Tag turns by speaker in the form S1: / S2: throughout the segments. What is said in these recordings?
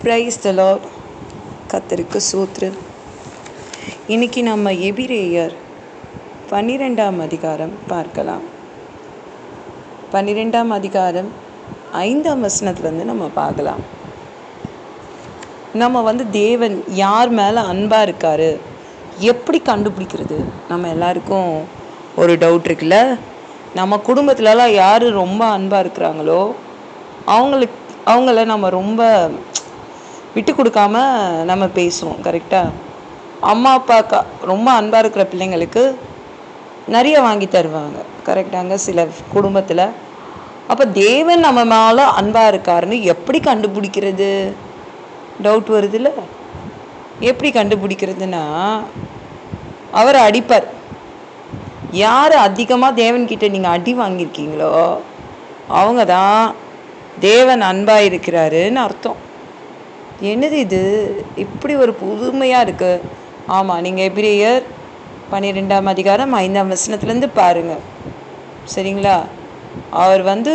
S1: praise the Lord கத்தருக்கு சூத்ரு இன்னைக்கு நம்ம எபிரேயர் பன்னிரெண்டாம் அதிகாரம் பார்க்கலாம் பன்னிரெண்டாம் அதிகாரம் ஐந்தாம் வசனத்துலேருந்து நம்ம பார்க்கலாம் நம்ம வந்து தேவன் யார் மேலே அன்பாக இருக்காரு எப்படி கண்டுபிடிக்கிறது நம்ம எல்லாருக்கும் ஒரு டவுட் இருக்குல்ல நம்ம குடும்பத்துலலாம் யார் ரொம்ப அன்பாக இருக்கிறாங்களோ அவங்களுக்கு அவங்கள நம்ம ரொம்ப விட்டு கொடுக்காம நம்ம பேசுவோம் கரெக்டாக அம்மா அப்பாக்கா ரொம்ப அன்பாக இருக்கிற பிள்ளைங்களுக்கு நிறைய வாங்கி தருவாங்க கரெக்டாங்க சில குடும்பத்தில் அப்போ தேவன் நம்ம மேலே அன்பாக இருக்காருன்னு எப்படி கண்டுபிடிக்கிறது டவுட் வருதுல்ல எப்படி கண்டுபிடிக்கிறதுனா அவர் அடிப்பார் யார் அதிகமாக தேவன்கிட்ட நீங்கள் அடி வாங்கியிருக்கீங்களோ அவங்க தான் தேவன் அன்பாக இருக்கிறாருன்னு அர்த்தம் என்னது இது இப்படி ஒரு புதுமையாக இருக்குது ஆமாம் நீங்கள் எபிரேயர் பன்னிரெண்டாம் அதிகாரம் ஐந்தாம் வசனத்துலேருந்து பாருங்கள் சரிங்களா அவர் வந்து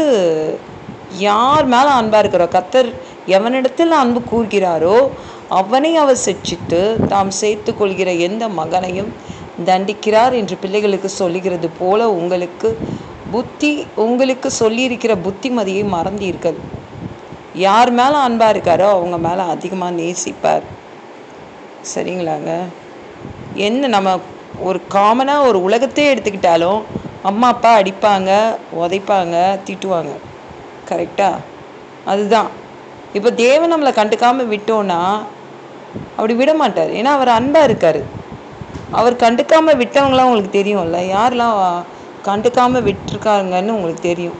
S1: யார் மேலே அன்பாக இருக்கிறோம் கத்தர் எவனிடத்தில் அன்பு கூறுகிறாரோ அவனை அவர் சிட்சித்து தாம் சேர்த்து கொள்கிற எந்த மகனையும் தண்டிக்கிறார் என்று பிள்ளைகளுக்கு சொல்லுகிறது போல உங்களுக்கு புத்தி உங்களுக்கு சொல்லியிருக்கிற புத்திமதியை மறந்தீர்கள் யார் மேலே அன்பாக இருக்காரோ அவங்க மேலே அதிகமாக நேசிப்பார் சரிங்களாங்க என்ன நம்ம ஒரு காமனாக ஒரு உலகத்தையே எடுத்துக்கிட்டாலும் அம்மா அப்பா அடிப்பாங்க உதைப்பாங்க திட்டுவாங்க கரெக்டாக அதுதான் இப்போ தேவன் நம்மளை கண்டுக்காமல் விட்டோன்னா அப்படி விட மாட்டார் ஏன்னா அவர் அன்பாக இருக்கார் அவர் கண்டுக்காமல் விட்டவங்களாம் உங்களுக்கு தெரியும்ல யாரெல்லாம் கண்டுக்காமல் விட்டுருக்காங்கன்னு உங்களுக்கு தெரியும்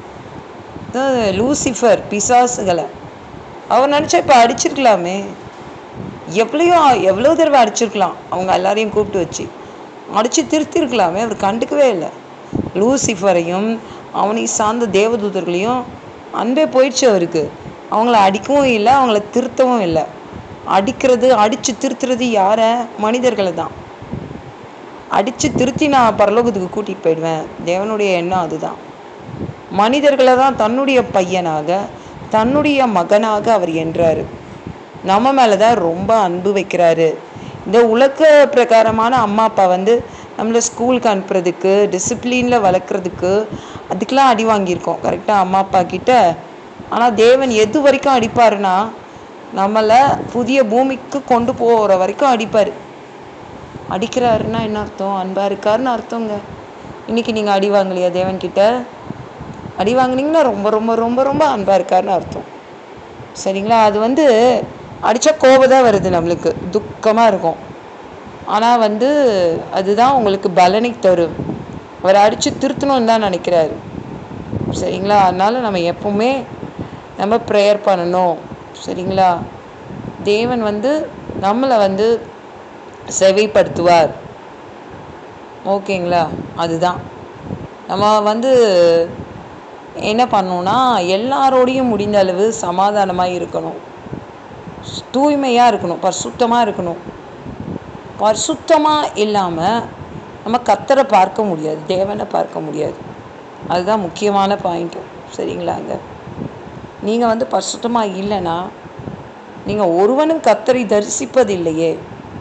S1: லூசிஃபர் பிசாசுகளை அவர் நினச்சா இப்போ அடிச்சிருக்கலாமே எவ்வளையோ எவ்வளோ தடவை அடிச்சிருக்கலாம் அவங்க எல்லாரையும் கூப்பிட்டு வச்சு அடித்து திருத்திருக்கலாமே அவர் கண்டுக்கவே இல்லை லூசிஃபரையும் அவனை சார்ந்த தேவதூதர்களையும் அன்பே போயிடுச்சு அவருக்கு அவங்கள அடிக்கவும் இல்லை அவங்கள திருத்தவும் இல்லை அடிக்கிறது அடித்து திருத்துறது யாரை மனிதர்களை தான் அடித்து திருத்தி நான் பரலோகத்துக்கு கூட்டிகிட்டு போயிடுவேன் தேவனுடைய எண்ணம் அதுதான் மனிதர்களை தான் தன்னுடைய பையனாக தன்னுடைய மகனாக அவர் என்றார் நம்ம மேலே தான் ரொம்ப அன்பு வைக்கிறாரு இந்த உலக பிரகாரமான அம்மா அப்பா வந்து நம்மளை ஸ்கூலுக்கு அனுப்புறதுக்கு டிசிப்ளினில் வளர்க்குறதுக்கு அதுக்கெலாம் அடி வாங்கியிருக்கோம் கரெக்டாக அம்மா அப்பா கிட்ட ஆனால் தேவன் எது வரைக்கும் அடிப்பாருன்னா நம்மளை புதிய பூமிக்கு கொண்டு போகிற வரைக்கும் அடிப்பார் அடிக்கிறாருன்னா என்ன அர்த்தம் அன்பாக இருக்காருன்னு அர்த்தங்க இன்றைக்கி நீங்கள் அடி வாங்கலையா தேவன்கிட்ட அடி வாங்கினீங்கன்னா ரொம்ப ரொம்ப ரொம்ப ரொம்ப அன்பாக இருக்காருன்னு அர்த்தம் சரிங்களா அது வந்து அடித்தா கோபம் தான் வருது நம்மளுக்கு துக்கமாக இருக்கும் ஆனால் வந்து அதுதான் உங்களுக்கு பலனை தரும் அவர் அடித்து திருத்தணும்னு தான் நினைக்கிறாரு சரிங்களா அதனால் நம்ம எப்பவுமே நம்ம ப்ரேயர் பண்ணணும் சரிங்களா தேவன் வந்து நம்மளை வந்து செவைப்படுத்துவார் ஓகேங்களா அதுதான் நம்ம வந்து என்ன பண்ணணும்னா எல்லாரோடையும் முடிந்த அளவு சமாதானமாக இருக்கணும் தூய்மையாக இருக்கணும் பரிசுத்தமாக இருக்கணும் பரிசுத்தமாக இல்லாமல் நம்ம கத்தரை பார்க்க முடியாது தேவனை பார்க்க முடியாது அதுதான் முக்கியமான பாயிண்ட்டு சரிங்களாங்க நீங்கள் வந்து பரிசுத்தமாக இல்லைன்னா நீங்கள் ஒருவனும் கத்தரை தரிசிப்பதில்லையே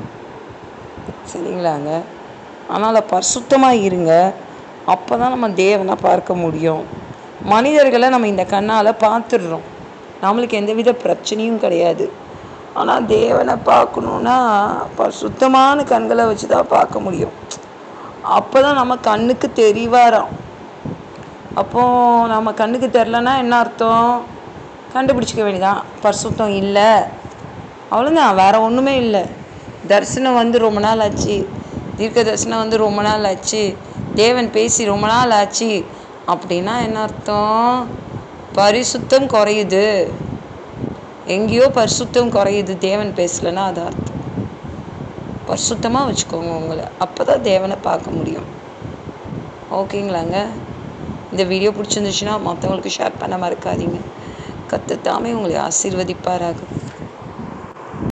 S1: சரிங்களாங்க அதனால் பரிசுத்தமாக இருங்க அப்போ தான் நம்ம தேவனை பார்க்க முடியும் மனிதர்களை நம்ம இந்த கண்ணால் பார்த்துடுறோம் நம்மளுக்கு எந்தவித பிரச்சனையும் கிடையாது ஆனால் தேவனை பார்க்கணுன்னா சுத்தமான கண்களை வச்சு தான் பார்க்க முடியும் அப்போ தான் நம்ம கண்ணுக்கு தெரிவாராம் அப்போது நம்ம கண்ணுக்கு தெரிலனா என்ன அர்த்தம் கண்டுபிடிச்சிக்க வேண்டியதான் பரிசுத்தம் இல்லை அவ்வளோதான் வேறு ஒன்றுமே இல்லை தரிசனம் வந்து ரொம்ப நாள் ஆச்சு தீர்க்க தரிசனம் வந்து ரொம்ப நாள் ஆச்சு தேவன் பேசி ரொம்ப நாள் ஆச்சு அப்படின்னா என்ன அர்த்தம் பரிசுத்தம் குறையுது எங்கேயோ பரிசுத்தம் குறையுது தேவன் பேசலைன்னா அது அர்த்தம் பரிசுத்தமாக வச்சுக்கோங்க உங்களை அப்போ தான் தேவனை பார்க்க முடியும் ஓகேங்களாங்க இந்த வீடியோ பிடிச்சிருந்துச்சுன்னா மற்றவங்களுக்கு ஷேர் பண்ண மறக்காதீங்க கத்து தாமே உங்களை ஆசீர்வதிப்பாராக